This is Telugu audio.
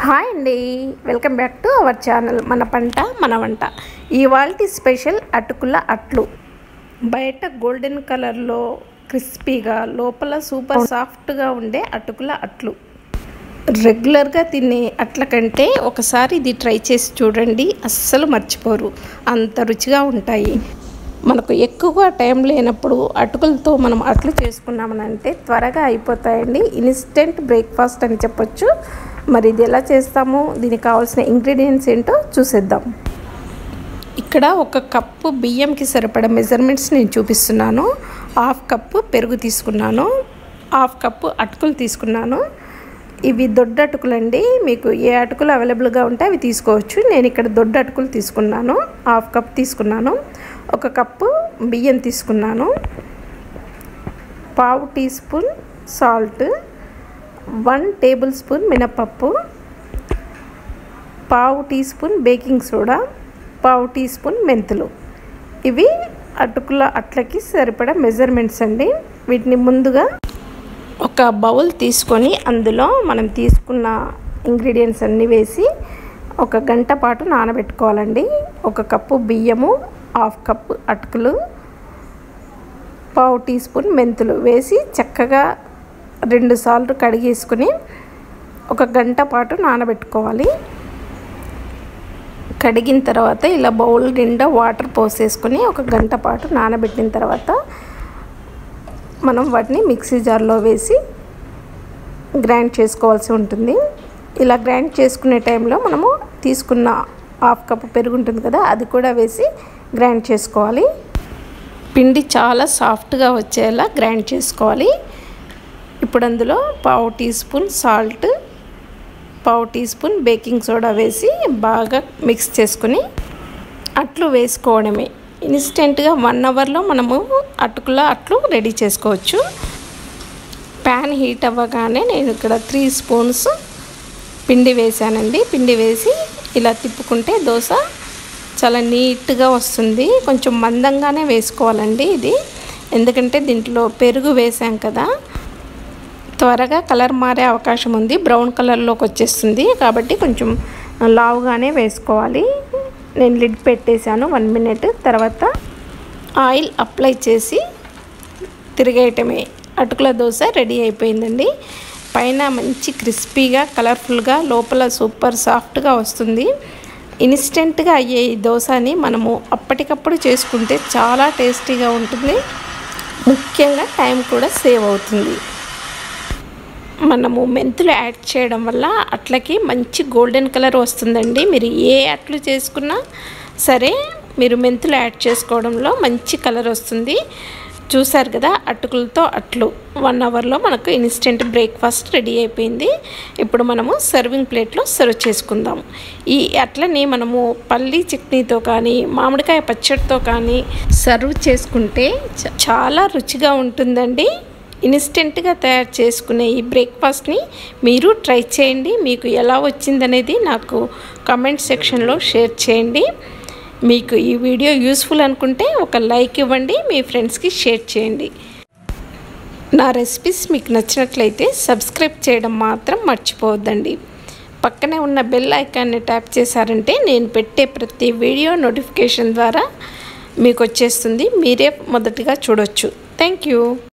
హాయ్ అండి welcome back to our channel మన పంట మన వంట ఇవాల్టి స్పెషల్ అటుకుల అట్లు బయట గోల్డెన్ కలర్లో క్రిస్పీగా లోపల సూపర్ సాఫ్ట్గా ఉండే అటుకుల అట్లు రెగ్యులర్గా తినే అట్ల కంటే ఒకసారి ఇది ట్రై చేసి చూడండి అస్సలు మర్చిపోరు అంత రుచిగా ఉంటాయి మనకు ఎక్కువ టైం లేనప్పుడు అటుకులతో మనం అట్లు చేసుకున్నామనంటే త్వరగా అయిపోతాయండి ఇన్స్టెంట్ బ్రేక్ఫాస్ట్ అని చెప్పొచ్చు మరి ఇది ఎలా చేస్తామో దీనికి కావాల్సిన ఇంగ్రీడియంట్స్ ఏంటో చూసేద్దాం ఇక్కడ ఒక కప్పు బియ్యంకి సరిపడ మెజర్మెంట్స్ నేను చూపిస్తున్నాను హాఫ్ కప్పు పెరుగు తీసుకున్నాను హాఫ్ కప్పు అటుకులు తీసుకున్నాను ఇవి దొడ్డ అటుకులండి మీకు ఏ అటుకులు అవైలబుల్గా ఉంటే అవి తీసుకోవచ్చు నేను ఇక్కడ దొడ్డ అటుకులు తీసుకున్నాను హాఫ్ కప్ తీసుకున్నాను ఒక కప్పు బియ్యం తీసుకున్నాను పావు teaspoon salt one tablespoon మినపప్పు పావు టీ స్పూన్ బేకింగ్ సోడా పావు టీ స్పూన్ మెంతులు ఇవి అటుకుల అట్లకి సరిపడా మెజర్మెంట్స్ అండి వీటిని ముందుగా ఒక బౌల్ తీసుకొని అందులో మనం తీసుకున్న ఇంగ్రీడియంట్స్ అన్నీ వేసి ఒక గంట పాటు నానబెట్టుకోవాలండి ఒక కప్పు బియ్యము హాఫ్ కప్పు అటుకులు పావు టీ స్పూన్ మెంతులు వేసి చక్కగా రెండు సార్లు కడిగేసుకుని ఒక గంట పాటు నానబెట్టుకోవాలి కడిగిన తర్వాత ఇలా బౌల్ నిండా వాటర్ పోసేసుకొని ఒక గంట పాటు నానబెట్టిన తర్వాత మనం వాటిని మిక్సీ జార్లో వేసి గ్రైండ్ చేసుకోవాల్సి ఉంటుంది ఇలా గ్రైండ్ చేసుకునే టైంలో మనము తీసుకున్న హాఫ్ కప్ పెరుగు ఉంటుంది కదా అది కూడా వేసి గ్రైండ్ చేసుకోవాలి పిండి చాలా సాఫ్ట్గా వచ్చేలా గ్రైండ్ చేసుకోవాలి ఇప్పుడు అందులో పావు టీ స్పూన్ సాల్ట్ పావు టీ స్పూన్ బేకింగ్ సోడా వేసి బాగా మిక్స్ చేసుకుని అట్లు వేసుకోవడమే ఇన్స్టెంట్గా వన్ అవర్లో మనము అటుకుల అట్లు రెడీ చేసుకోవచ్చు ప్యాన్ హీట్ అవ్వగానే నేను ఇక్కడ త్రీ స్పూన్స్ పిండి వేసానండి పిండి వేసి ఇలా తిప్పుకుంటే దోశ చాలా నీట్గా వస్తుంది కొంచెం మందంగానే వేసుకోవాలండి ఇది ఎందుకంటే దీంట్లో పెరుగు వేసాం కదా త్వరగా కలర్ మారే అవకాశం ఉంది బ్రౌన్ కలర్లోకి వచ్చేస్తుంది కాబట్టి కొంచెం లావుగానే వేసుకోవాలి నేను లిడ్ పెట్టేశాను వన్ మినిట్ తర్వాత ఆయిల్ అప్లై చేసి తిరిగేయటమే అటుకుల దోశ రెడీ అయిపోయిందండి పైన మంచి క్రిస్పీగా కలర్ఫుల్గా లోపల సూపర్ సాఫ్ట్గా వస్తుంది ఇన్స్టెంట్గా అయ్యే ఈ దోశని మనము అప్పటికప్పుడు చేసుకుంటే చాలా టేస్టీగా ఉంటుంది ముఖ్యంగా టైం కూడా సేవ్ అవుతుంది మనము మెంతులు యాడ్ చేయడం వల్ల అట్లకి మంచి గోల్డెన్ కలర్ వస్తుందండి మీరు ఏ అట్లు చేసుకున్నా సరే మీరు మెంతులు యాడ్ చేసుకోవడంలో మంచి కలర్ వస్తుంది చూసారు కదా అటుకులతో అట్లు వన్ అవర్లో మనకు ఇన్స్టెంట్ బ్రేక్ఫాస్ట్ రెడీ అయిపోయింది ఇప్పుడు మనము సర్వింగ్ ప్లేట్లో సర్వ్ చేసుకుందాం ఈ అట్లని మనము పల్లీ చట్నీతో కానీ మామిడికాయ పచ్చడితో కానీ సర్వ్ చేసుకుంటే చాలా రుచిగా ఉంటుందండి ఇన్స్టెంట్గా తయారు చేసుకునే ఈ బ్రేక్ఫాస్ట్ని మీరు ట్రై చేయండి మీకు ఎలా వచ్చిందనేది నాకు కమెంట్ సెక్షన్లో షేర్ చేయండి మీకు ఈ వీడియో యూస్ఫుల్ అనుకుంటే ఒక లైక్ ఇవ్వండి మీ ఫ్రెండ్స్కి షేర్ చేయండి నా రెసిపీస్ మీకు నచ్చినట్లయితే సబ్స్క్రైబ్ చేయడం మాత్రం మర్చిపోవద్దండి పక్కనే ఉన్న బెల్ ఐకాన్ని ట్యాప్ చేశారంటే నేను పెట్టే ప్రతి వీడియో నోటిఫికేషన్ ద్వారా మీకు వచ్చేస్తుంది మీరే మొదటిగా చూడొచ్చు థ్యాంక్ యూ